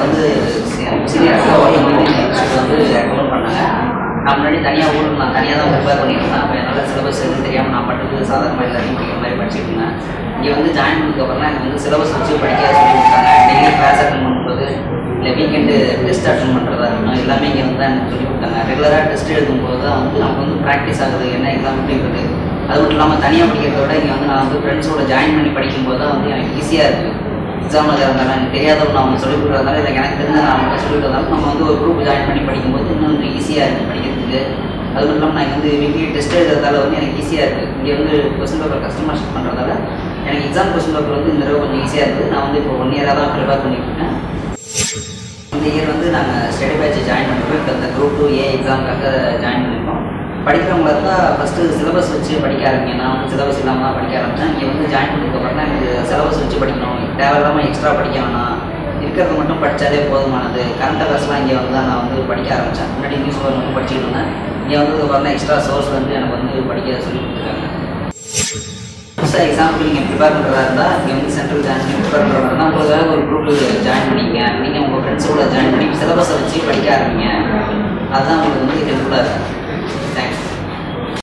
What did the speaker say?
வந்து senior work வந்து recommend பண்ணாங்க நான் முன்னாடி தனியாக ஊருக்கு நான் தனியாக தான் ப்ரிப்பேர் பண்ணிட்டு இருந்தேன் அப்போ என்னால் சிலபஸ் எதுவும் தெரியாமல் நான் பாட்டுக்கு சாதாரணமாக எல்லாத்தையும் படிக்கிற மாதிரி படிச்சுட்டு இருந்தேன் இங்கே வந்து ஜாயின் பண்ணதுக்கப்புறம் தான் எனக்கு வந்து சிலபஸ் வச்சு படிக்க சொல்லி கொடுத்தாங்க டெய்லி கிளாஸ் அட்டன் பண்ணும்போது இல்லை வீக்கெண்டு டெஸ்ட் அட்டன் பண்ணுறதா இருக்கட்டும் எல்லாமே இங்கே வந்து தான் எனக்கு சொல்லி கொடுத்தாங்க ரெகுலராக டெஸ்ட் எழுதும்போது தான் வந்து நமக்கு வந்து ப்ராக்டிஸ் ஆகுது என்ன எக்ஸாம் அப்படின்றது அது மட்டும் இல்லாமல் தனியாக படிக்கிறத விட இங்கே வந்து நான் வந்து ஃப்ரெண்ட்ஸோட ஜாயின் பண்ணி படிக்கும்போது தான் வந்து எனக்கு ஈஸியாக இருக்குது எக்ஸாம் இருந்தாலும் எனக்கு தெரியாதவங்க நான் அவங்க சொல்லிக் கொடுக்குறதால இல்லை எனக்கு தெரிஞ்ச நான் அவங்க சொல்லிக் கொடுத்தாலும் நம்ம வந்து ஒரு குரூப் ஜாயின் பண்ணி படிக்கும்போது இன்னும் கொஞ்சம் ஈஸியாக இருக்குது படிக்கிறதுக்கு அது மட்டும் இல்லாமல் நான் வந்து வீக்லி டெஸ்ட் எழுதுறதால வந்து எனக்கு ஈஸியாக இருக்குது இங்கே வந்து கொஸ்டின் பேப்பர் கஸ்டமைஸ் பண்ணுறதால எனக்கு எக்ஸாம் கொஸ்டின் பேப்பர் வந்து இந்த தடவை கொஞ்சம் ஈஸியாக இருக்குது நான் வந்து இப்போ ஒன் இயராக தான் ப்ரிப்பேர் பண்ணிட்டு இருக்கேன் இந்த இயர் வந்து நாங்கள் ஸ்டடி பேட்ச் ஜாயின் பண்ணிருக்கோம் இப்போ இந்த குரூப் டூ ஏ எக்ஸாமுக்காக ஜாயின் பண்ணியிருக்கோம் படிக்கிறவங்களா இருந்தால் ஃபஸ்ட்டு சிலபஸ் வச்சு படிக்க ஆரம்பிங்க நான் வந்து சிலபஸ் இல்லாமல் தான் படிக்க ஆரம்பித்தேன் இங்கே வந்து ஜாயின் பண்ணதுக்கப்புறம் தான் எனக்கு சிலபஸ் வச்சு படிக்கணும் தேவையில்லாமல் எக்ஸ்ட்ரா படிக்க வேணாம் இருக்கிறத மட்டும் படித்தாலே போதுமானது கரண்ட் அஃபேர்ஸ்லாம் இங்கே வந்து தான் நான் வந்து படிக்க ஆரம்பித்தேன் முன்னாடி நியூஸ் பேப்பர் மட்டும் படிச்சுட்டு இருந்தேன் இங்கே வந்து வரல எக்ஸ்ட்ரா சோர்ஸ் வந்து எனக்கு வந்து படிக்க சொல்லி கொடுத்துருக்காங்க புதுசாக எக்ஸாம்பிள் நீங்கள் ப்ரிப்பேர் பண்ணுறதா இருந்தால் இங்கே வந்து சென்ட்ரல் ஜாயின் பண்ணி ப்ரிப்பேர் பண்ணுறதா இருந்தால் உங்களுக்காக ஒரு குரூப்பில் ஜாயின் பண்ணிங்க நீங்கள் உங்கள் ஃப்ரெண்ட்ஸோட ஜாயின் பண்ணி சிலபஸை வச்சு படிக்க ஆரம்பிங்க அதுதான் உங்களுக்கு வந்து ஹெல்ப்ஃபுல்லாக இருக்கும் தேங்க்ஸ்